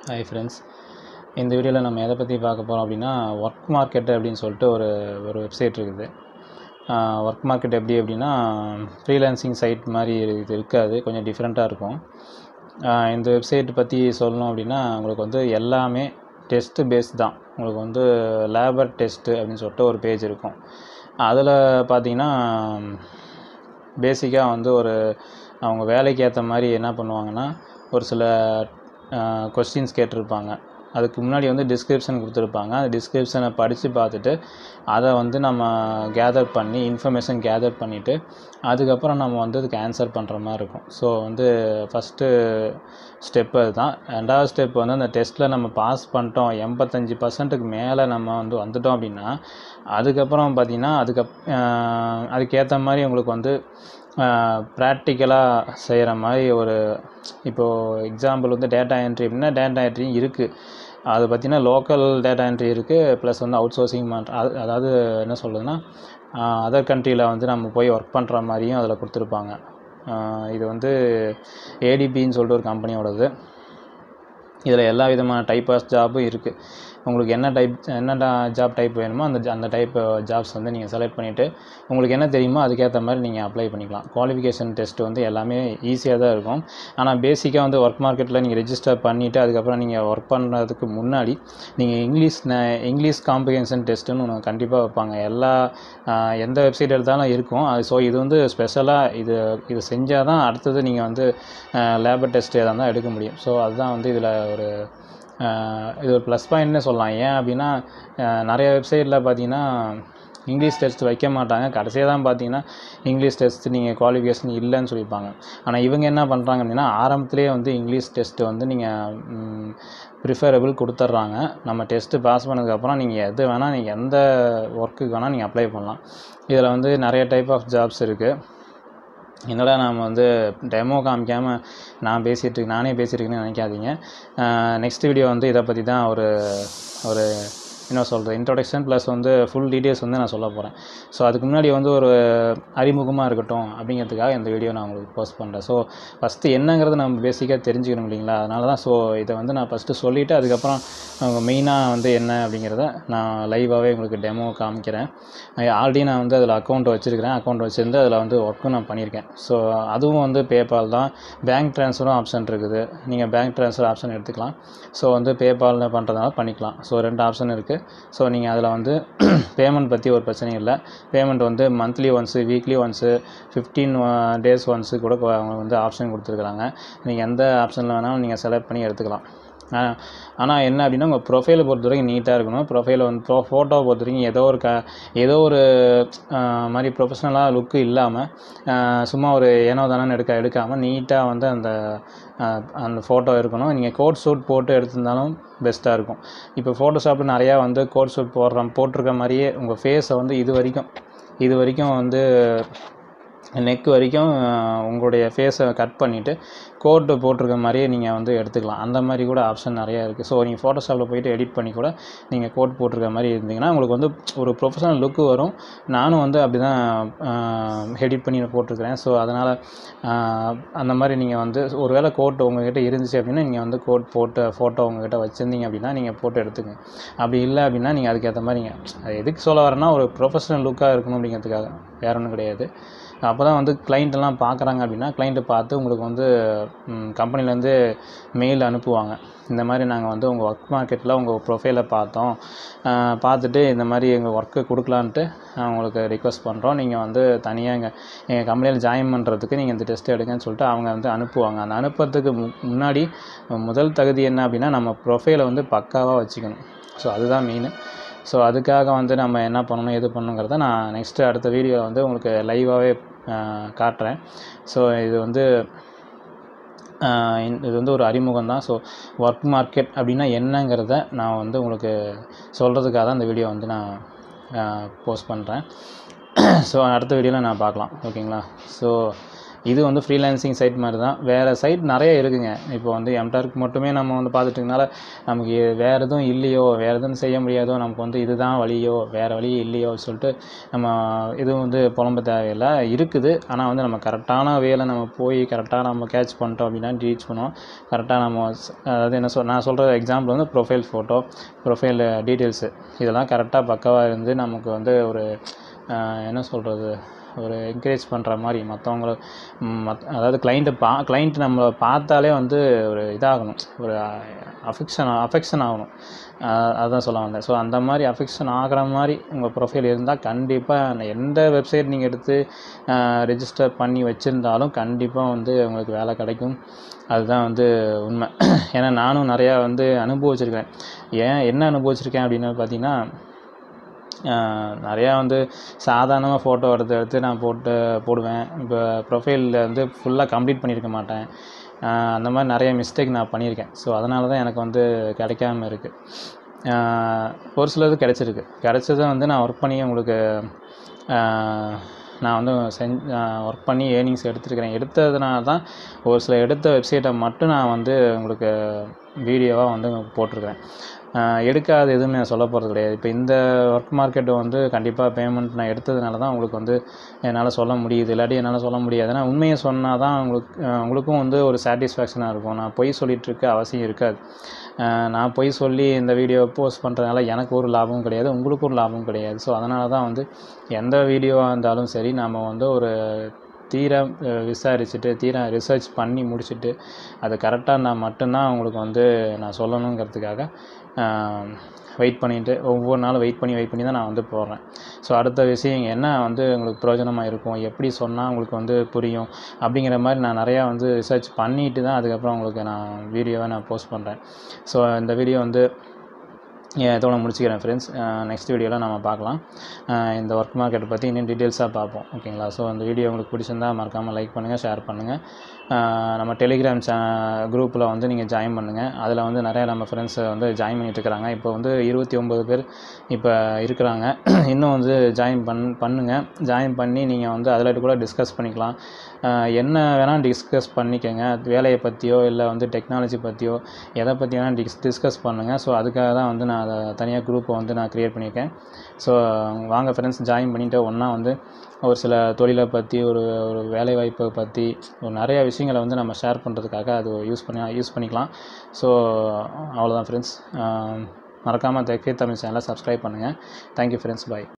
hi friends இந்த வீடியோவில் நம்ம எதை பற்றி பார்க்க போகிறோம் அப்படின்னா ஒர்க் மார்க்கெட் அப்படின்னு சொல்லிட்டு ஒரு ஒரு வெப்சைட் இருக்குது ஒர்க் மார்க்கெட் எப்படி அப்படின்னா ஃப்ரீலான்சிங் சைட் மாதிரி இது இருக்காது கொஞ்சம் டிஃப்ரெண்ட்டாக இருக்கும் ஆஹ் இந்த வெப்சைட் பற்றி சொல்லணும் அப்படின்னா உங்களுக்கு வந்து எல்லாமே டெஸ்ட்டு பேஸ் தான் உங்களுக்கு வந்து லேபர் டெஸ்ட்டு அப்படின்னு சொல்லிட்டு ஒரு பேஜ் இருக்கும் அதில் பார்த்தீங்கன்னா பேசிக்காக வந்து ஒரு அவங்க வேலைக்கு ஏற்ற மாதிரி என்ன பண்ணுவாங்கன்னா ஒரு சில கொஸ்டின்ஸ் கேட்டிருப்பாங்க அதுக்கு முன்னாடி வந்து டிஸ்கிரிப்ஷன் கொடுத்துருப்பாங்க அந்த டிஸ்கிரிப்ஷனை படித்து பார்த்துட்டு அதை வந்து நம்ம கேதர் பண்ணி இன்ஃபர்மேஷன் கேதர் பண்ணிவிட்டு அதுக்கப்புறம் நம்ம வந்து அதுக்கு ஆன்சர் பண்ணுற மாதிரி இருக்கும் ஸோ வந்து ஃபஸ்ட்டு ஸ்டெப் அதுதான் ரெண்டாவது ஸ்டெப் வந்து அந்த டெஸ்ட்டில் நம்ம பாஸ் பண்ணிட்டோம் எண்பத்தஞ்சு பர்சன்ட்டுக்கு மேலே நம்ம வந்து வந்துட்டோம் அப்படின்னா அதுக்கப்புறம் பார்த்திங்கன்னா அதுக்கு அதுக்கேற்ற மாதிரி உங்களுக்கு வந்து ப்ராக்டிக்கலாக செய்கிற மாதிரி ஒரு இப்போது எக்ஸாம்பிள் வந்து டேட்டா என்ட்ரி அப்படின்னா டேட்டா என்ட்ரி இருக்குது அது பார்த்திங்கன்னா லோக்கல் டேட்டா என்ட்ரி இருக்குது ப்ளஸ் வந்து அவுட் சோர்சிங் பண்ணுற அது அதாவது என்ன சொல்கிறதுன்னா அதர் கண்ட்ரியில் வந்து நம்ம போய் ஒர்க் பண்ணுற மாதிரியும் அதில் கொடுத்துருப்பாங்க இது வந்து ஏடிபின்னு சொல்லிட்டு ஒரு கம்பெனியோடது இதில் எல்லா விதமான டைப் ஆஃப் ஜாபும் இருக்குது உங்களுக்கு என்ன டைப் என்ன ஜாப் டைப் வேணுமோ அந்த அந்த டைப் ஜாப்ஸ் வந்து நீங்கள் செலக்ட் பண்ணிவிட்டு உங்களுக்கு என்ன தெரியுமோ அதுக்கேற்ற மாதிரி நீங்கள் அப்ளை பண்ணிக்கலாம் குவாலிஃபிகேஷன் டெஸ்ட் வந்து எல்லாமே ஈஸியாக தான் இருக்கும் ஆனால் பேசிக்காக வந்து ஒர்க் மார்க்கெட்டில் நீங்கள் ரெஜிஸ்டர் பண்ணிவிட்டு அதுக்கப்புறம் நீங்கள் ஒர்க் பண்ணுறதுக்கு முன்னாடி நீங்கள் இங்கிலீஷ் இங்கிலீஷ் காம்ப்ரிஹென்ஷன் டெஸ்ட்டுன்னு ஒன்று கண்டிப்பாக வைப்பாங்க எல்லா எந்த வெப்சைட் எடுத்தாலும் இருக்கும் அது ஸோ இது வந்து ஸ்பெஷலாக இது இது செஞ்சால் தான் அடுத்தது நீங்கள் வந்து லேபர் டெஸ்ட் எதாக தான் எடுக்க முடியும் ஸோ அதுதான் வந்து இதில் ஒரு இது ஒரு ப்ளஸ் பாயிண்ட்னு சொல்லலாம் ஏன் அப்படின்னா நிறைய வெப்சைட்டில் பார்த்தீங்கன்னா இங்கிலீஷ் டெஸ்ட் வைக்க மாட்டாங்க கடைசியாக தான் பார்த்தீங்கன்னா இங்கிலீஷ் டெஸ்ட் நீங்கள் குவாலிஃபிகேஷன் இல்லைன்னு சொல்லியிருப்பாங்க ஆனால் இவங்க என்ன பண்ணுறாங்க அப்படின்னா ஆரம்பத்திலே வந்து இங்கிலீஷ் டெஸ்ட்டு வந்து நீங்கள் ப்ரிஃபரபிள் கொடுத்துட்றாங்க நம்ம டெஸ்ட்டு பாஸ் பண்ணதுக்கப்புறம் நீங்கள் எது வேணால் நீங்கள் எந்த ஒர்க்குக்கு வேணால் நீங்கள் அப்ளை பண்ணலாம் இதில் வந்து நிறைய டைப் ஆஃப் ஜாப்ஸ் இருக்குது என்னடா நாம் வந்து டெமோ காமிக்காமல் நான் பேசிகிட்டு நானே பேசியிருக்கேன்னு நினைக்காதீங்க நெக்ஸ்ட் வீடியோ வந்து இதை பற்றி தான் ஒரு ஒரு என்ன சொல்கிறது இன்ட்ரொடக்ஷன் ப்ளஸ் வந்து ஃபுல் டீட்டெயில்ஸ் வந்து நான் சொல்ல போகிறேன் ஸோ அதுக்கு முன்னாடி வந்து ஒரு அறிமுகமாக இருக்கட்டும் அப்படிங்கிறதுக்காக இந்த வீடியோ நான் உங்களுக்கு போஸ்ட் பண்ணுறேன் ஸோ ஃபஸ்ட்டு என்னங்கிறது நம்ம பேசிக்காக தெரிஞ்சுக்கணும் இல்லைங்களா அதனால தான் ஸோ இதை வந்து நான் ஃபஸ்ட்டு சொல்லிவிட்டு அதுக்கப்புறம் மெயினாக வந்து என்ன அப்படிங்கிறத நான் லைவாகவே உங்களுக்கு டெமோ காமிக்கிறேன் ஆல்ரெடி நான் வந்து அதில் அக்கௌண்ட் வச்சுருக்கிறேன் அக்கௌண்ட் வச்சுருந்து அதில் வந்து ஒர்க்கும் நான் பண்ணியிருக்கேன் ஸோ அதுவும் வந்து பேபால் தான் பேங்க் ட்ரான்ஸ்ஃபரும் ஆப்ஷன் இருக்குது நீங்கள் பேங்க் ட்ரான்ஸ்ஃபர் ஆப்ஷன் எடுத்துக்கலாம் ஸோ வந்து பேபாலில் பண்ணுறதுனால பண்ணிக்கலாம் ஸோ ரெண்டு ஆப்ஷன் இருக்குது ஸோ நீங்கள் அதில் வந்து பேமெண்ட் பற்றி ஒரு பிரச்சனையும் இல்லை பேமெண்ட் வந்து monthly once weekly once fifteen days once கூட அவங்க வந்து ஆப்ஷன் கொடுத்துருக்குறாங்க நீங்கள் எந்த ஆப்ஷனில் வேணாலும் நீங்கள் செலக்ட் பண்ணி எடுத்துக்கலாம் ஆனால் என்ன அப்படின்னா உங்கள் ப்ரொஃபைலை பொறுத்த வரைக்கும் நீட்டாக இருக்கணும் ப்ரொஃபைலை வந்து ப்ரோ ஃபோட்டோவை பொறுத்த வரைக்கும் ஏதோ ஒரு க ஏதோ ஒரு மாதிரி ப்ரொஃபஷ்னலாக லுக்கு இல்லாமல் சும்மா ஒரு ஏனோ தானே எடுக்க எடுக்காமல் நீட்டாக வந்து அந்த அந்த ஃபோட்டோ இருக்கணும் நீங்கள் கோட் சூட் போட்டு எடுத்திருந்தாலும் பெஸ்ட்டாக இருக்கும் இப்போ ஃபோட்டோஷாப்பில் நிறையா வந்து கோட் சூட் போடுற போட்டிருக்க மாதிரியே உங்கள் ஃபேஸை வந்து இது வரைக்கும் இது வரைக்கும் வந்து நெக் வரைக்கும் உங்களுடைய ஃபேஸை கட் பண்ணிவிட்டு கோட்டு போட்டிருக்க மாதிரியே நீங்கள் வந்து எடுத்துக்கலாம் அந்த மாதிரி கூட ஆப்ஷன் நிறையா இருக்குது ஸோ நீங்கள் ஃபோட்டோஷாப்பில் போயிட்டு எடிட் பண்ணி கூட நீங்கள் கோட் போட்டிருக்க மாதிரி இருந்தீங்கன்னா உங்களுக்கு வந்து ஒரு ப்ரொஃபஷனல் லுக்கு வரும் நானும் வந்து அப்படி தான் எடிட் பண்ணி போட்டிருக்கிறேன் ஸோ அதனால் அந்த மாதிரி நீங்கள் வந்து ஒரு வேளை கோட் உங்கள்கிட்ட இருந்துச்சு அப்படின்னா நீங்கள் வந்து கோட் போட்டு ஃபோட்டோ உங்கள்கிட்ட வச்சுருந்தீங்க அப்படின்னா நீங்கள் போட்டு எடுத்துக்கங்க அப்படி இல்லை அப்படின்னா நீங்கள் அதுக்கேற்ற மாதிரி நீங்கள் எதுக்கு சொல்ல வரேன்னா ஒரு ப்ரொஃபஷனல் லுக்காக இருக்கணும் அப்படிங்கிறதுக்காக வேற ஒன்றும் கிடையாது அப்போ தான் வந்து கிளைண்ட்டெல்லாம் பார்க்குறாங்க அப்படின்னா கிளைண்ட்டு பார்த்து உங்களுக்கு வந்து கம்பெனிலேருந்து மெயில் அனுப்புவாங்க இந்த மாதிரி நாங்கள் வந்து உங்கள் ஒர்க் மார்க்கெட்டில் உங்கள் ப்ரொஃபைலை பார்த்தோம் பார்த்துட்டு இந்த மாதிரி எங்கள் ஒர்க்கு கொடுக்கலான்ட்டு உங்களுக்கு ரிக்வஸ்ட் பண்ணுறோம் நீங்கள் வந்து தனியாக எங்கள் எங்கள் கம்பெனியில் ஜாயின் பண்ணுறதுக்கு நீங்கள் இந்த டெஸ்ட் எடுங்கன்னு சொல்லிட்டு அவங்க வந்து அனுப்புவாங்க அந்த அனுப்புறதுக்கு முன்னாடி முதல் தகுதி என்ன அப்படின்னா நம்ம ப்ரொஃபைலை வந்து பக்காவாக வச்சுக்கணும் ஸோ அதுதான் மெயின் ஸோ அதுக்காக வந்து நம்ம என்ன பண்ணணும் எது பண்ணணுங்கிறத நான் நெக்ஸ்ட்டு அடுத்த வீடியோவில் வந்து உங்களுக்கு லைவாகவே காட்டுறேன் ஸோ இது வந்து இது வந்து ஒரு அறிமுகம் தான் ஸோ ஒர்க் மார்க்கெட் அப்படின்னா என்னங்கிறத நான் வந்து உங்களுக்கு சொல்கிறதுக்காக தான் இந்த வீடியோ வந்து நான் போஸ்ட் பண்ணுறேன் ஸோ அடுத்த வீடியோவில் நான் பார்க்கலாம் ஓகேங்களா ஸோ இது வந்து ஃப்ரீலான்சிங் சைட் மாதிரி தான் வேறு சைட் நிறைய இருக்குங்க இப்போ வந்து எம்டார்க் மட்டுமே நம்ம வந்து பார்த்துட்டதுனால நமக்கு வேறு எதுவும் இல்லையோ வேறு எதுவும் செய்ய முடியாதோ நமக்கு வந்து இதுதான் வழியோ வேறு வழி இல்லையோ சொல்லிட்டு நம்ம இதுவும் வந்து புலம்ப தேவையில்லை இருக்குது ஆனால் வந்து நம்ம கரெக்டான வேலை நம்ம போய் கரெக்டாக நம்ம கேட்ச் பண்ணிட்டோம் அப்படின்னா ரீச் பண்ணுவோம் கரெக்டாக நம்ம ஸ்- அதாவது என்ன சொல் நான் சொல்கிற எக்ஸாம்பிள் வந்து ப்ரொஃபைல் ஃபோட்டோ ப்ரொஃபைல் டீட்டெயில்ஸு இதெல்லாம் கரெக்டாக பக்காவாக இருந்து நமக்கு வந்து ஒரு ஆஹ், என்ன சொல்கிறது ஒரு என்கரேஜ் பண்ணுற மாதிரி மற்றவங்கள மத் அதாவது கிளைண்ட்டை பா கிளைண்ட் நம்மளை பார்த்தாலே வந்து ஒரு இதாகணும் ஒரு அஃபெக்ஷன் அஃபெக்ஷன் ஆகணும் ஆஹ் அதான் சொல்ல வந்தேன் ஸோ அந்த மாதிரி அஃபெக்ஷன் ஆகிற மாதிரி உங்கள் ப்ரொஃபைல் இருந்தால் கண்டிப்பாக எந்த வெப்சைட் நீங்கள் எடுத்து ரெஜிஸ்டர் பண்ணி வச்சுருந்தாலும் கண்டிப்பாக வந்து உங்களுக்கு வேலை கிடைக்கும் அதுதான் வந்து உண்மை ஏன்னா நானும் நிறையா வந்து அனுபவிச்சிருக்கேன் ஏன் என்ன அனுபவிச்சிருக்கேன் அப்படின்னு பார்த்தீங்கன்னா ஆஹ் நிறையா வந்து சாதாரணமாக ஃபோட்டோ எடுத்து எடுத்து நான் போட்டு போடுவேன் இப்போ ப்ரொஃபைலில் வந்து ஃபுல்லாக கம்ப்ளீட் பண்ணியிருக்க மாட்டேன் ஆஹ் அந்த மாதிரி நிறைய மிஸ்டேக் நான் பண்ணியிருக்கேன் ஸோ அதனால தான் எனக்கு வந்து கிடைக்காம இருக்குது ஒரு சிலது கிடச்சிருக்கு கிடச்சதை வந்து நான் ஒர்க் பண்ணி உங்களுக்கு ஆஹ் நான் வந்து செஞ் ஒர்க் பண்ணி ஏர்னிங்ஸ் எடுத்துருக்கிறேன் எடுத்ததுனால தான் ஒரு சில எடுத்த வெப்சைட்டை மட்டும் நான் வந்து உங்களுக்கு வீடியோவாக வந்து போட்டிருக்கிறேன் ஆஹ் எடுக்காத எதுவுமே நான் சொல்ல போகிறது கிடையாது இப்போ இந்த ஒர்க் மார்க்கெட்டை வந்து கண்டிப்பாக பேமெண்ட் நான் எடுத்ததுனால தான் உங்களுக்கு வந்து என்னால் சொல்ல முடியுது இல்லாட்டி என்னால் சொல்ல முடியாது ஏன்னா உண்மையை சொன்னால் தான் உங்களுக்கு ஆஹ் உங்களுக்கும் வந்து ஒரு சாட்டிஸ்ஃபேக்ஷனாக இருக்கும் நான் பொய் சொல்லிட்டு இருக்க அவசியம் இருக்காது ஆஹ் நான் பொய் சொல்லி இந்த வீடியோ போஸ்ட் பண்ணுறதுனால எனக்கு ஒரு லாபமும் கிடையாது உங்களுக்கும் ஒரு லாபமும் கிடையாது ஸோ அதனால தான் வந்து எந்த வீடியோவாக இருந்தாலும் சரி நம்ம வந்து ஒரு தீர அஹ், விசாரிச்சுட்டு தீர ரிசர்ச் பண்ணி முடிச்சுட்டு அது கரெக்டாக இருந்தால் மட்டும்தான் உங்களுக்கு வந்து நான் சொல்லணுங்கிறதுக்காக வெயிட் பண்ணிட்டு ஒவ்வொரு நாளும் வெயிட் பண்ணி வெயிட் பண்ணி தான் நான் வந்து போடுறேன் ஸோ அடுத்த விஷயம் என்ன வந்து உங்களுக்கு பிரயோஜனமாக இருக்கும் எப்படி சொன்னால் உங்களுக்கு வந்து புரியும் அப்படிங்கிற மாதிரி நான் நிறையா வந்து ரிசர்ச் பண்ணிட்டு தான் அதுக்கப்புறம் உங்களுக்கு நான் வீடியோவை நான் போஸ்ட் பண்ணுறேன் ஸோ இந்த வீடியோ வந்து ஏன் இதோட முடிச்சுக்கிறேன் ஃப்ரெண்ட்ஸ் நெக்ஸ்ட் வீடியோவில் நம்ம பார்க்கலாம் அஹ் இந்த ஒர்க் மார்க்கெட்டை பற்றி இன்னும் டீட்டெயில்ஸாக பார்ப்போம் ஓகேங்களா ஸோ அந்த வீடியோ உங்களுக்கு பிடிச்சிருந்தா மறக்காமல் லைக் பண்ணுங்கள் ஷேர் பண்ணுங்கள் நம்ம டெலிகிராம் சே குரூப்பில் வந்து நீங்கள் ஜாயின் பண்ணுங்கள் அதில் வந்து நிறையா நம்ம ஃப்ரெண்ட்ஸ் வந்து ஜாயின் பண்ணிட்டு இருக்கிறாங்க இப்போ வந்து இருபத்தி ஒம்பது பேர் இப்போ இருக்கிறாங்க இன்னும் வந்து ஜாயின் பண் பண்ணுங்கள் ஜாயின் பண்ணி நீங்கள் வந்து அதில் கூட டிஸ்கஸ் பண்ணிக்கலாம் அஹ் என்ன வேணால் டிஸ்கஸ் பண்ணிக்கோங்க வேலையை பற்றியோ இல்லை வந்து டெக்னாலஜி பற்றியோ எதை பற்றி வேணால் டிஸ் டிஸ்கஸ் பண்ணுங்கள் ஸோ அதுக்காக தான் வந்து நான் அதை தனியாக குரூப்பை வந்து நான் க்ரியேட் பண்ணியிருக்கேன் ஸோ வாங்க ஃப்ரெண்ட்ஸ் ஜாயின் பண்ணிவிட்டு ஒன்றா வந்து ஒரு சில தொழிலை பற்றி ஒரு ஒரு வேலை வாய்ப்பை பற்றி ஒரு நிறைய விஷயங்களை வந்து நம்ம ஷேர் பண்ணுறதுக்காக அது யூஸ் பண்ணி யூஸ் பண்ணிக்கலாம் ஸோ அவ்வளோதான் ஃப்ரெண்ட்ஸ் மறக்காமல் தெற்கே தமிழ் சேனலை சப்ஸ்கிரைப் பண்ணுங்கள் தேங்க்யூ ஃப்ரெண்ட்ஸ் பாய்